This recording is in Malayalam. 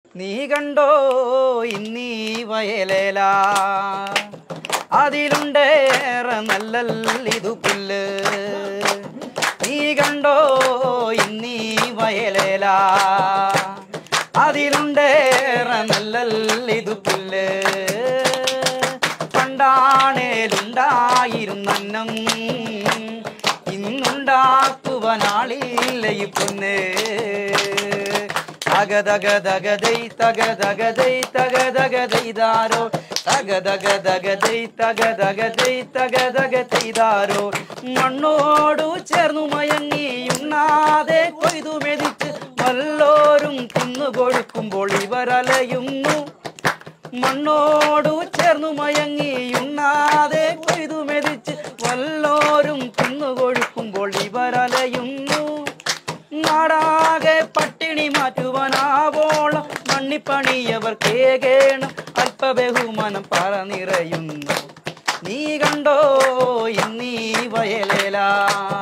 നീ കണ്ടോ ഇന്നീ വയലേല അതിലുണ്ടേറെ നല്ലല്ലിതു പുല്ല് നീ കണ്ടോ ഇന്നീ വയലേല അതിലുണ്ടേറെ നല്ലല്ലിതു പുല്ല് പണ്ടാണേലുണ്ടായിരുന്നം ഇന്നുണ്ടാക്കുവനാളില്ല ഈ പൊന്ന് തകതകതകതൈ തകതകതൈ തകതകതൈതാരോ തകതകതകതൈ തകതകതൈ തകതകതൈതാരോ മണ്ണോടു ചേർന്നു മയങ്ങിയുണ്ണാതെ കൊയ്തു മെതിച്ച് വല്ലോരും തിന്നു കൊടുക്കുമ്പോൾ ഇവരലയുന്നു മണ്ണോടു ചേർന്നു മയങ്ങിയുണ്ണാതെ കൊയ്തു മെതിച്ച് വല്ലോരും തിന്നു കൊടുക്കുമ്പോൾ ഇവരലയുന്നു നാടാകെ പട്ടിണി മാറ്റുവാനാവോളം മണ്ണിപ്പണിയവർ കേകേണം അല്പബഹുമാനം പറ നിറയുന്നു നീ കണ്ടോ ഇന്നീ വയലേല